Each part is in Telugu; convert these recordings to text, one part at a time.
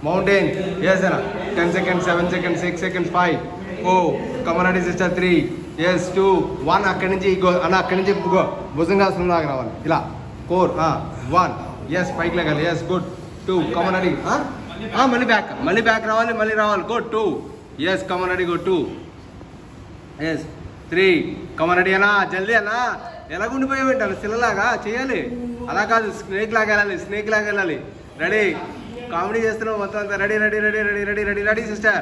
మౌంటైన్ ఎస్ అన్న ten seconds seven seconds six seconds five ఓ come on ready sister three yes two one అక్కడి నుంచి గో అన్న అక్కడి నుంచి గో భుజంగాసనం లాగా రావాలి ఇలా ఫోర్ వన్ ఎస్ పైకి లేగాలి ఎస్ గుడ్ టూ కమరాడి మళ్ళీ బ్యాక్ మళ్ళీ బ్యాక్ రావాలి మళ్ళీ రావాలి good two yes come on ready good two yes three come on ready అన్నా జల్దీ అన్నా ఎలా ఉండిపోయి పెట్టాలి శిలలాగా చేయాలి అలా కాదు స్నేక్ లాగా వెళ్ళాలి స్నేక్ లాగా వెళ్ళాలి రెడీ కామెడీ చేస్తున్నావు మొత్తం అంతా ready ready ready ready ready ready ready sister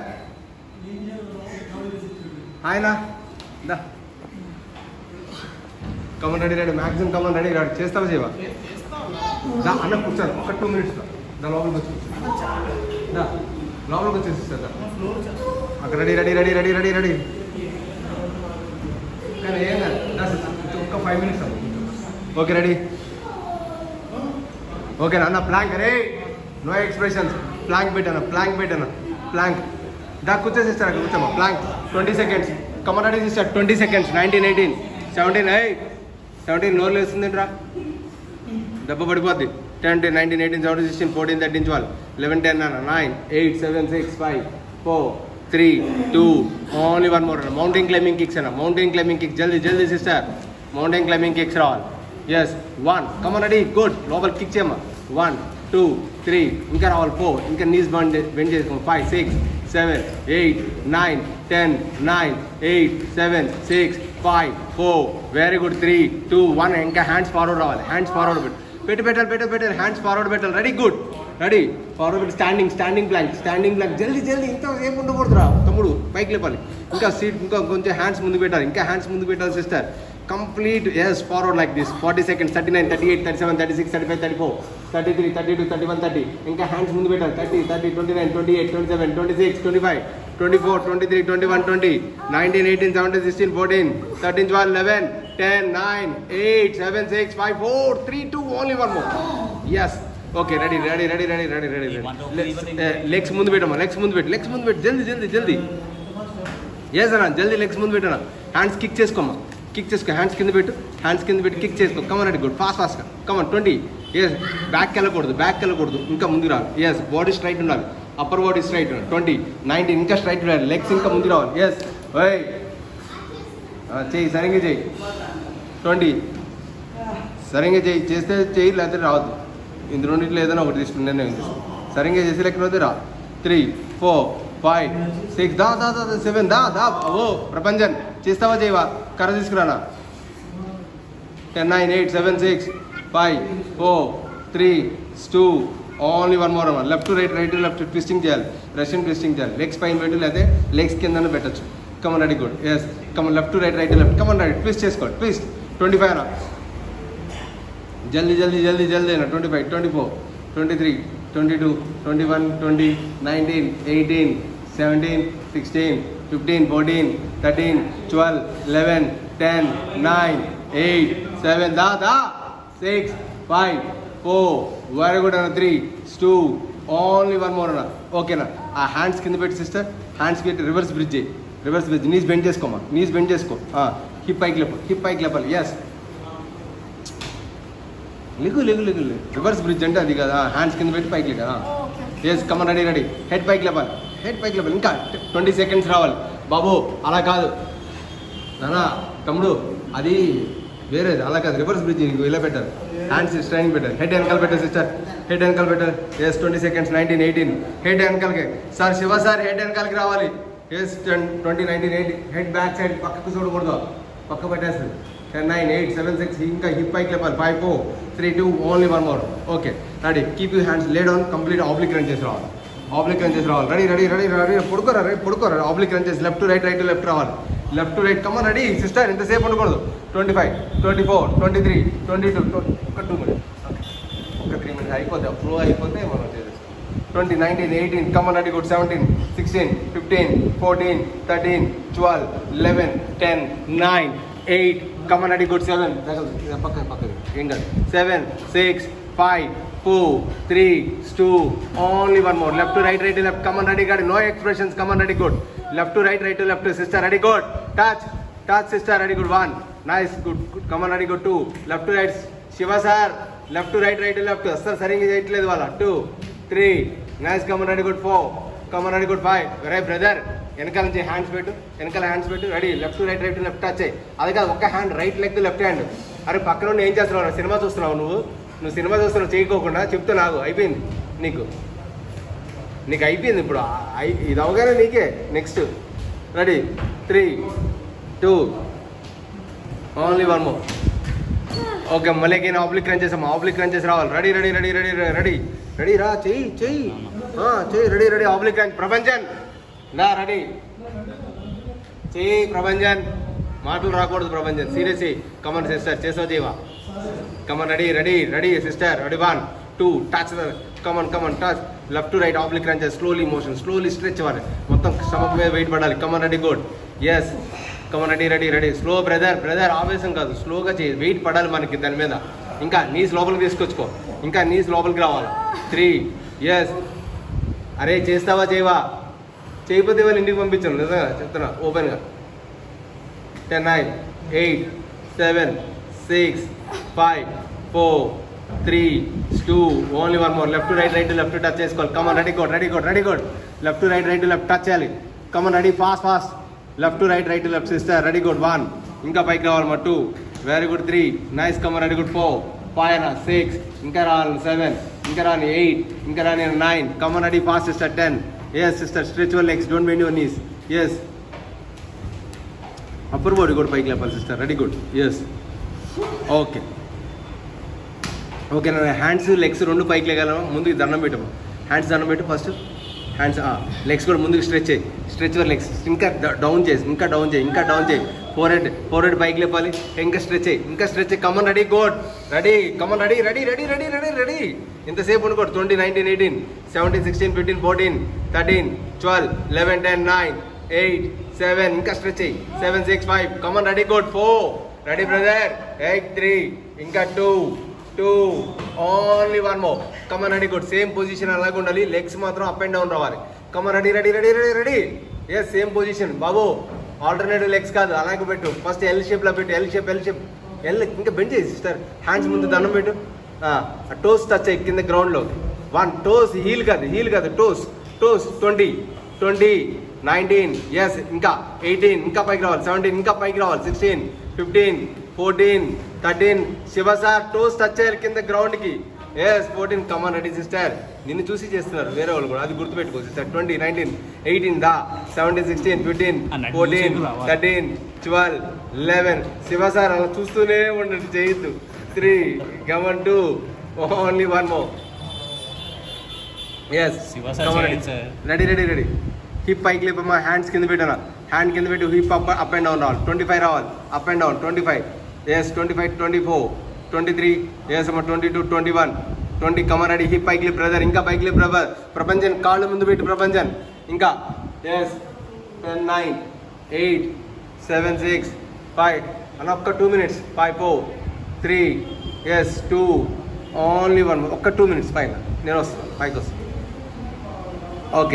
ఆయన దా come on ready ready maximum come on ready ready చేస్తావా చేయవా దా అన్న కూర్చోరు ఒక టూ మినిట్స్ దా లోపలికి వచ్చి కూర్చో. దా లోపలికి వచ్చేసి సిస్టర్ దా అక్కడ ready ready ready ready ready ready కానీ ఏం కాదు దా సిస్టర్ ఒక్క five minutes okay ready okay అన్న ప్లాంక్ అరే నో ఎక్స్ప్రెషన్స్ ప్లాంక్ పెట్టాను ప్లాంక్ పెట్టాను ప్లాంక్ దా కూర్చో సిస్టర్ అక్కడ కూర్చోమా plank twenty seconds come on ready sister twenty seconds nineteen eighteen seventeen eight seventeen నోర్లు వేస్తుందిరా దెబ్బ పడిపోద్ది ten nineteen eighteen seventeen sixteen fourteen thirteen twelve eleven ten అన్న nine eight seven six five four three two only one more అన్న మౌంటైన్ క్లైంబింగ్ కిక్స్ అన్న మౌంటైన్ క్లైంబింగ్ కిక్ జల్దీ జల్దీ సిస్టర్ మౌంటైన్ క్లైంబింగ్ కిక్స్ రావాలి yes one come on ready good లోపల కిక్ చేయమ్మా వన్ టూ త్రీ ఇంకా రావాలి ఫోర్ ఇంకా నీస్ బండ్ బెండ్ చేసుకో five six seven eight nine ten nine eight seven six five four very good three two one ఇంకా హ్యాండ్స్ ఫార్వర్డ్ రావాలి హ్యాండ్స్ ఫార్వర్డ్ పెట్టు పెట్టి పెట్టాలి పెట్టి పెట్టాలి హ్యాండ్స్ ఫార్వర్డ్ పెట్టాలి రెడీ గుడ్ రెడీ ఫార్వర్డ్ పెట్టి standing standing plank standing plank జల్దీ జల్దీ ఇంత ఏం ఉండకూడదురా తమ్ముడు పైకి లేపాలి ఇంకా సీట్ ఇంకా కొంచెం హ్యాండ్స్ ముందు పెట్టాలి ఇంకా హ్యాండ్స్ ముందు పెట్టాలి sister complete yes forward like this forty seconds thirty nine thirty eight thirty seven thirty six thirty five thirty four thirty three thirty two thirty one thirty ఇంకా హ్యాండ్స్ ముందు పెట్టాలి thirty thirty twenty nine twenty eight twenty seven twenty six twenty five twenty four twenty three twenty one twenty nineteen eighteen seventeen sixteen fourteen thirteen twelve eleven ten nine eight seven six five four three two only one more yes okay ready ready ready ready ready ready ready legs ముందు పెట్టమ్మా లెగ్స్ ముందు పెట్టు లెగ్స్ ముందు పెట్టు జల్దీ జల్దీ జల్దీ ఎస్ అన్న జల్దీ లెగ్స్ ముందు పెట్టనా హ్యాండ్స్ కిక్ చేసుకోమ్మా కిక్ చేసుకో హ్యాండ్స్ కింద పెట్టు హ్యాండ్స్ కింద పెట్టి కిక్ చేసుకో కమన్ రెడీ గుడ్ ఫాస్ట్ ఫాస్ట్గా కమన్ ట్వంటీ ఎస్ బ్యాక్ వెళ్ళకూడదు బ్యాక్ వెళ్ళకూడదు ఇంకా ముందు రావాలి ఎస్ బాడీ స్ట్రైట్ ఉండాలి అప్పర్ బాడీ స్ట్రైట్ ఉండాలి ట్వంటీ నైన్టీన్ ఇంకా స్ట్రైట్ ఉండాలి లెగ్స్ ఇంకా ముందు రావాలి ఎస్ ఓయ్ చెయ్యి సరిగ్గా చెయ్యి ట్వంటీ సరిగ్గా చెయ్యి చేస్తే చెయ్యి లేకపోతే రావద్దు ఇందు రెండింటిలో ఏదైనా ఒకటి తీసుకుని నిర్ణయం తీసుకో సరిగ్గా చేసి లెక్కన రా త్రీ ఫోర్ ఫైవ్ సిక్స్ దా దా దా సెవెన్ దా దా ఓ ప్రపంచన్ చేస్తావా చేయవా కర్ర తీసుకురానా ten nine eight seven six five four three two only one more one left right right left twisting చేయాలి రష్యన్ ట్విస్టింగ్ చేయాలి లెగ్స్ పైన పెట్టు లేకపోతే లెగ్స్ కింద పెట్టచ్చు come on ready good yes come on left right right left come on ready twist చేసుకో ట్విస్ట్ ట్వంటీ ఫైవ్ రా జల్దీ జల్దీ జల్దీ జల్దీ అయినా twenty five twenty four twenty three twenty two twenty one twenty nineteen eighteen seventeen sixteen fifteen fourteen thirteen twelve eleven ten nine eight seven దా దా six five four very good అన్న three two only one more అన్న ఓకేనా ఆ హ్యాండ్స్ కింద పెట్టి సిస్టర్ హ్యాండ్స్ పెట్టి రివర్స్ బ్రిడ్జ్ చేయి రివర్స్ బ్రిడ్జ్ నీస్ బెండ్ చేసుకోమా నీస్ బెండ్ చేసుకో హిప్ పైకి లేపాలి హిప్ పైకి లేపాలి ఎస్ లిగు లిగు లిగు లిగు రివర్స్ బ్రిడ్జ్ అంటే అది కదా హ్యాండ్స్ కింద పెట్టి పైకి కదా yes come on ready ready head పైకి లేపాలి హెడ్ పైకి లేపాలి ఇంకా ట్వంటీ సెకండ్స్ రావాలి బాబు అలా కాదు నానా తమ్ముడు అది వేరేది అలా కాదు రివర్స్ బ్రిడ్జ్ నీకు ఇలా పెట్టారు హ్యాండ్స్ స్ట్రైనింగ్ పెట్టారు హెడ్ వెనకాల పెట్టారు సిస్టర్ హెడ్ వెనకాల పెట్టారు yes twenty seconds nineteen eighteen head వెనకాలకి సార్ శివ సార్ హెడ్ వెనకాలకి రావాలి yes twenty nineteen eighteen head back side పక్కకు చూడకూడదు పక్క పెట్టేస్తుంది ten nine eight seven six ఇంకా హిప్ పైకి లేపాలి five four three two only one more okay ready keep you hands lay down complete oblique run చేసి రావాలి ఆబ్లిక్ రన్ చేసి రావాలి రెడీ రెడీ రెడీ రెడీ పడుకోరా రెడీ పడుకోరా ఆబ్లిక్ రన్ చేసి లెఫ్ట్ రైట్ రైట్ లెఫ్ట్ రావాలి left right come on ready sister ఇంతసేపు ఉండకూడదు twenty five twenty four twenty three twenty two ఒక టూ మినిట్స్ ఒక త్రీ మినిట్స్ అయిపోతే ఫ్లో అయిపోతే మనం చేసేస్తాం twenty nineteen eighteen come on ready good seventeen sixteen fifteen fourteen thirteen twelve eleven ten nine eight come on ready good seven పక్క పక్క ఏం కాదు seven six five four three two only one more left right right left come on ready గాడి no expressions come on ready good left right right left sister ready good touch touch sister ready good one nice good good come on ready good two left right Shiva sir left right right left అస్సలు సరిగ్గా చేయట్లేదు వాళ్ళ two three nice come on ready good four come on ready good five రే బ్రదర్ వెనకాల నుంచి హ్యాండ్స్ పెట్టు వెనకాల హ్యాండ్స్ పెట్టు ready left right right left touch అయ్యి అది కాదు ఒక్క hand right leg left hand అరే పక్కన ఉండి ఏం చేస్తున్నావు సినిమా చూస్తున్నావు నువ్వు నువ్వు సినిమా చూస్తున్నావు చేయకోకుండా చెప్తూ నాకు అయిపోయింది నీకు నీకు అయిపోయింది ఇప్పుడు ఆ- అయి- ఇది అవగానే నీకే next ready three two only one more okay మళ్ళీ again ఆబ్లిక్ రన్ చేసాం ఆబ్లిక్ రన్ చేసి రావాలి ready ready ready ready ready ready రా చెయ్యి చెయ్యి ఆ, చెయ్యి ready ready oblique run Prabhanjan రా రెడీ చెయ్యి ప్రభంజన్ మాటలు రాకూడదు ప్రభంజన్ సీరియస్ కమన్ సిస్టర్ చేసావు Jeeva come on ready ready ready sister ready one two touch come on come on touch left to right oblique run చేసి స్లోలీ మోషన్ స్లోలీ స్ట్రెచ్ అవ్వాలి మొత్తం స్టమక్ మీద వెయిట్ పడాలి come on ready good yes come on ready ready ready slow brother brother ఆవేశం కాదు స్లోగా చేయి వెయిట్ పడాలి మనకి దాని మీద ఇంకా నీస్ లోపలికి తీసుకొచ్చుకో ఇంకా నీస్ లోపలికి రావాలి త్రీ ఎస్ అరే చేస్తావా చేయవా చేయకపోతే వాళ్ళు ఇంటికి పంపించాను నిజంగా చెప్తున్నా ఓపెన్గా ten nine eight seven six five four three two only one more left right right left touch చేసుకోవాలి come on ready good ready good ready good left right right left touch చేయాలి come on ready fast fast left right right left sister ready good one ఇంకా పైకి రావాలి మా two very good three nice come on ready good four five అన్న సిక్స్ ఇంకా రావాలి సెవెన్ ఇంకా రాని ఎయిట్ ఇంకా రాని nine come on ready fast sister ten yes sister stretch your legs don't bend your knees yes upper body కూడా పైకి లేపాలి sister ready good yes okay okay నా హ్యాండ్స్ లెగ్స్ రెండు పైకి లేగలమా ముందుకు దండం పెట్టము హ్యాండ్స్ దండం పెట్టు ఫస్ట్ హ్యాండ్స్ లెగ్స్ కూడా ముందుకు స్ట్రెచ్ చేయి స్ట్రెచ్ యువర్ లెగ్స్ ఇంకా డౌన్ చేసి ఇంకా డౌన్ చేయి ఇంకా డౌన్ చేయి ఫోర్ హెడ్ ఫోర్ హెడ్ పైకి లేపాలి ఇంకా స్ట్రెచ్ చేయి ఇంకా స్ట్రెచ్ చేయి come on ready good ready come on ready ready ready ready ready ready ఇంతసేపు అనుకోడు twenty nineteen eighteen seventeen sixteen fifteen fourteen thirteen twelve eleven ten nine eight seven ఇంకా స్ట్రెచ్ చేయి seven six five come on ready good four ready brother eight three ఇంకా two two only one more come on ready good same position అలాగే ఉండాలి లెగ్స్ మాత్రం అప్ అండ్ డౌన్ రావాలి come on ready ready ready ready ready yes same position బాబు ఆల్టర్నేటివ్ లెగ్స్ కాదు అలాగే పెట్టు ఫస్ట్ ఎల్ షేప్ లో పెట్టు L shape L shape L ఇంకా బెండ్ చేయి సిస్టర్ హ్యాండ్స్ ముందు దండం పెట్టు టోస్ టచ్ అయ్యి కింద గ్రౌండ్ లో వన్ టోస్ హీల్ కాదు హీల్ కాదు toes toes twenty twenty nineteen yes ఇంకా ఎయిటీన్ ఇంకా పైకి రావాలి సెవెంటీన్ ఇంకా పైకి రావాలి sixteen fifteen fourteen thirteen Shiva sir toes touch అయ్యారు కింద గ్రౌండ్ కి yes fourteen come on ready sister నిన్ను చూసి చేస్తున్నారు వేరే వాళ్ళు కూడా అది గుర్తుపెట్టుకో సిస్టర్ ట్వంటీ నైన్టీన్ ఎయిటీన్ దా సెవెంటీన్ సిక్స్టీన్ ఫిఫ్టీన్ అన్నట్టు ఫోర్టీన్ చూసేకు రావాలి. Thirteen twelve eleven Shiva sir అలా చూస్తూనే ఉండండి చేయొద్దు three come on two only one more yes Shiva sir చేయండి sir. Ready ready ready hip పైకి లేపమ్మా హ్యాండ్స్ కింద పెట్టాను హ్యాండ్ కింద పెట్టి hip up up and down రావాలి ట్వంటీ ఫైవ్ రావాలి up and down twenty five yes twenty five twenty four twenty three yes అమ్మా twenty two twenty one twenty come on ready hip పైకి లేపు బ్రదర్ ఇంకా పైకి లేపు బ్రదర్ ప్రపంచం కాళ్ళు ముందు పెట్టి ప్రపంచం ఇంకా yes ten nine eight seven six five అని ఒక్క two minutes five four three yes two only one ఒక్క టూ మినిట్స్ పైన నేను వస్తాను పైకి వస్తాను ఓకే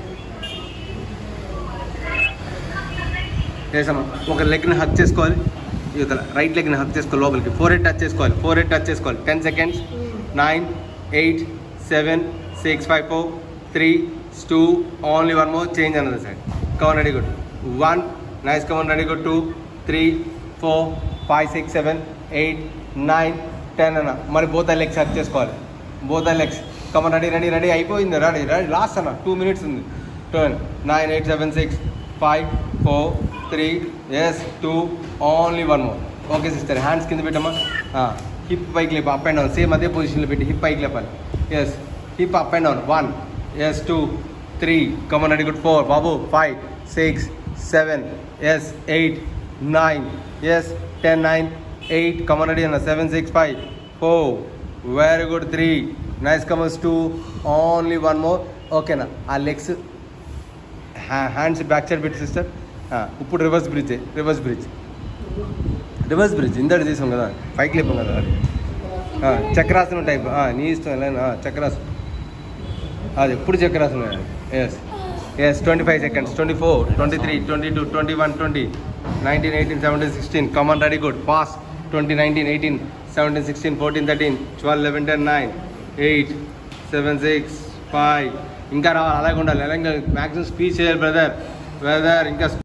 చేసామా ఒక లెగ్ని హక్ చేసుకోవాలి ఇవతల రైట్ లెగ్ని హక్ చేసుకోవాలి లోపలికి ఫోర్ హెడ్ టచ్ చేసుకోవాలి ఫోర్ హెడ్ టచ్ చేసుకోవాలి ten seconds nine eight seven six five four three two only one more change అన్నది side come on ready good one nice come on ready good two three four five six seven eight nine ten అన్న మరి బోత్ లెగ్స్ హక్ చేసుకోవాలి both legs come on ready ready ready అయిపోయింది రెడీ రెడీ లాస్ట్ అన్న టూ మినిట్స్ ఉంది ten nine eight seven six five four three yes two only one more okay sister hands కింద పెట్టమ్మా హిప్ పైకి లేపు అప్ అండ్ డౌన్ సేమ్ అదే పొజిషన్లో పెట్టి హిప్ పైకి లేపాలి yes hip up and down one yes two three come on ready good four బాబు five six seven yes eight nine yes ten nine eight come on ready అన్న seven six five four very good three nice come on two only one more ఓకేనా ఆ లెగ్స్ హ్యాండ్స్ బ్యాక్ సైడ్ పెట్టి సిస్టర్ ఇప్పుడు reverse bridge reverse bridge reverse bridge ఇందటి తీసాం కదా పైకి లేపాం కదా అది ఆ, చక్రాసనం టైప్ ఆ, నీ ఇష్టం ఎలా అయినా, ఆ, చక్రాసనం అది ఎప్పుడు చక్రాసనం yes yes twenty five seconds twenty four twenty three twenty two twenty one twenty nineteen eighteen seventeen sixteen come on ready good fast twenty nineteen eighteen seventeen sixteen fourteen thirteen twelve eleven ten nine eight seven six five ఇంకా రావాలి అలాగే ఉండాలి అలాగే మ్యాక్సిమం స్పీచ్ చేయాలి బ్రదర్ బ్రదర్ ఇంకా